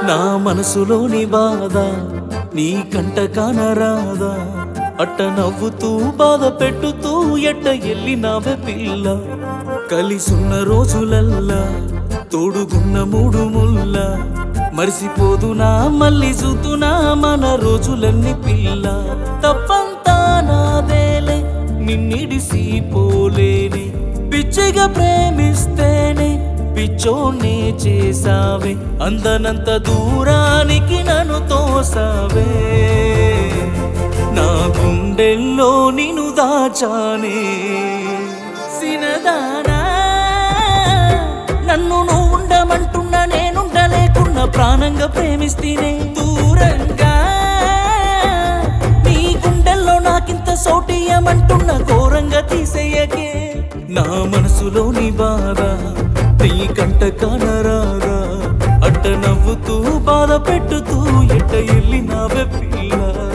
నా మనసులోని బాధ నీ కంట కానరాదా అట్ట నవ్వుతూ బాధ పెట్టుతూ ఎట్ట ఎల్లినావే పిల్ల కలిసున్న రోజులల్లా తోడుగున్న మూడు ముల్ల మరిసిపోదునా మళ్ళీ చూతునా మన రోజులన్నీ పిల్ల తప్పంతా నాదేలే నిన్నిడిసి పోలేని పిచ్చిగా ప్రేమిస్తేనే పిచ్చోనే చేసావే అందనంత దూరానికి నన్ను తోసావే నా గుండెల్లో నిన్ను దాచానే సినదానా నన్ను నువ్వు ఉండమంటున్నా నేనుండలేకున్నా ప్రాణంగా ప్రేమిస్తేనే దూరంగా నీ గుండెల్లో నాకింత సోటియమంటున్న ఘోరంగా తీసేయకే నా మనసులోని బాధ నీ కంట కానరాగా అట్ట నవ్వుతూ బాధ పెట్టుతూ ఎట్ట ఎల్లినావే పిల్ల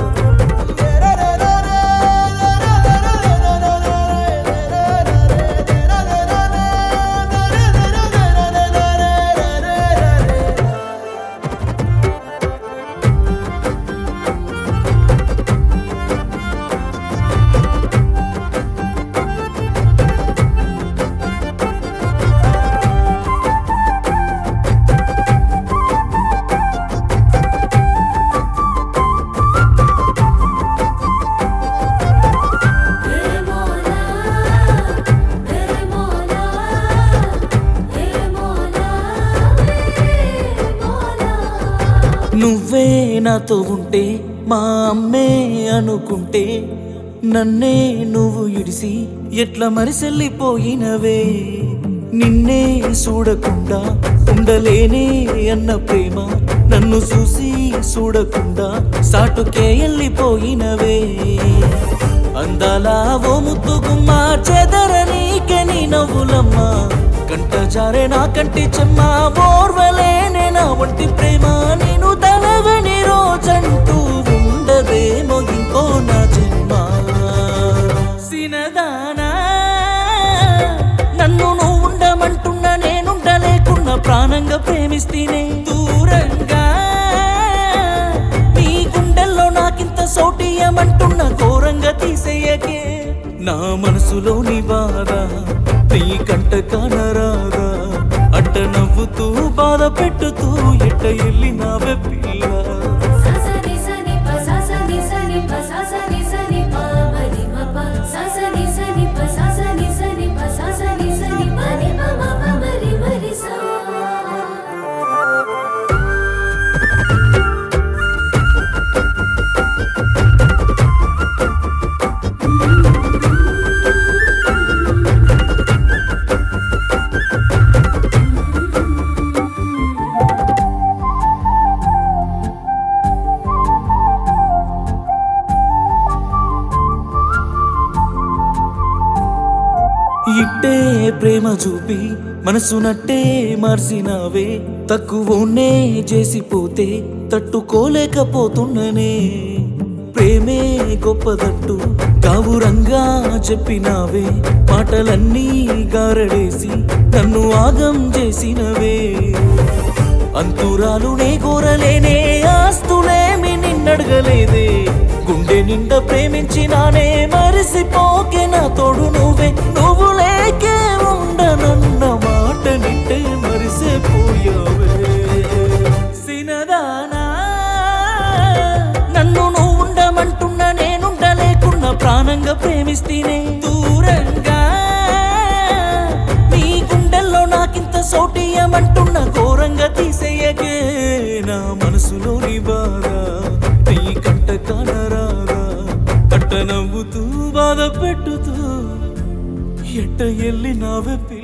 हे मोला हे मोला हे मोला हे मोला నువ్వే నాతో ఉంటే మా అమ్మే అనుకుంటే నన్నే నువ్వు ఇడిసి ఎట్లా మరిసెల్లిపోయినవే నిన్నే చూడకుండా ఉండలేనే అన్న ప్రేమ నన్ను చూసి చూడకుండా సాటుకే వెళ్ళిపోయినవే అందాల ఓ ముద్దుగుమ్మ చెదర నీకే నీ నవ్వులమ్మా కంట జారే నా కంటి చెమ్మ ఓర్వలేనే నా వంటి ప్రేమ నేను తలవని రోజంటూ ఉండదేమో ఇంకో నా జన్మ సినదానా నన్ను నువ్వు ఉండమంటున్నా నేనుండలేకున్నా ప్రాణంగా ప్రేమిస్తేనే దూరంగా నీ గుండెల్లో నాకింత సోటియమంటున్న ఘోరంగా తీసేయకే నా మనసులోని బాధ నీ కంట కానరాగా అట్ట నవ్వుతూ బాధ పెట్టుతూ ఎట్ట ఎల్లినావే పిల్ల ససని సని ప ససని సని ప ససని సని ప మరి మ ప ససని సని ప ససని సని ప ససని సని ప ని మ మ ప మరి మరి సా ఇట్టే ప్రేమ చూపి మనసు నట్టే మార్చినావే తక్కువనే చేసిపోతే తట్టుకోలేకపోతున్ననే ప్రేమే గొప్పదట్టు కావురంగా చెప్పినావే మాటలన్నీ గారడేసి నన్ను ఆగం చేసినవే అంతురాలునే కోరలేనే ఆస్తులేమి నిన్నడగలేదే గుండె నిండా ప్రేమించినానే మరిసిపోకే నా తోడు నువ్వే నువ్వు లేకే ఉండనన్న మాట నింటే మరిసిపోయావే సినదానా నన్ను నువ్వు ఉండమంటున్నా నేనుండలేకున్నా ప్రాణంగా ప్రేమిస్తేనే దూరంగా నీ గుండెల్లో నాకింత సోటియమంటున్న ఘోరంగా తీసేయకే నా మనసులోని బాధ నీ కంట కానరాగా అట్ట నవ్వుతూ బాధ పెట్టుతూ ఎట్ట ఎల్లి నావే పిల్ల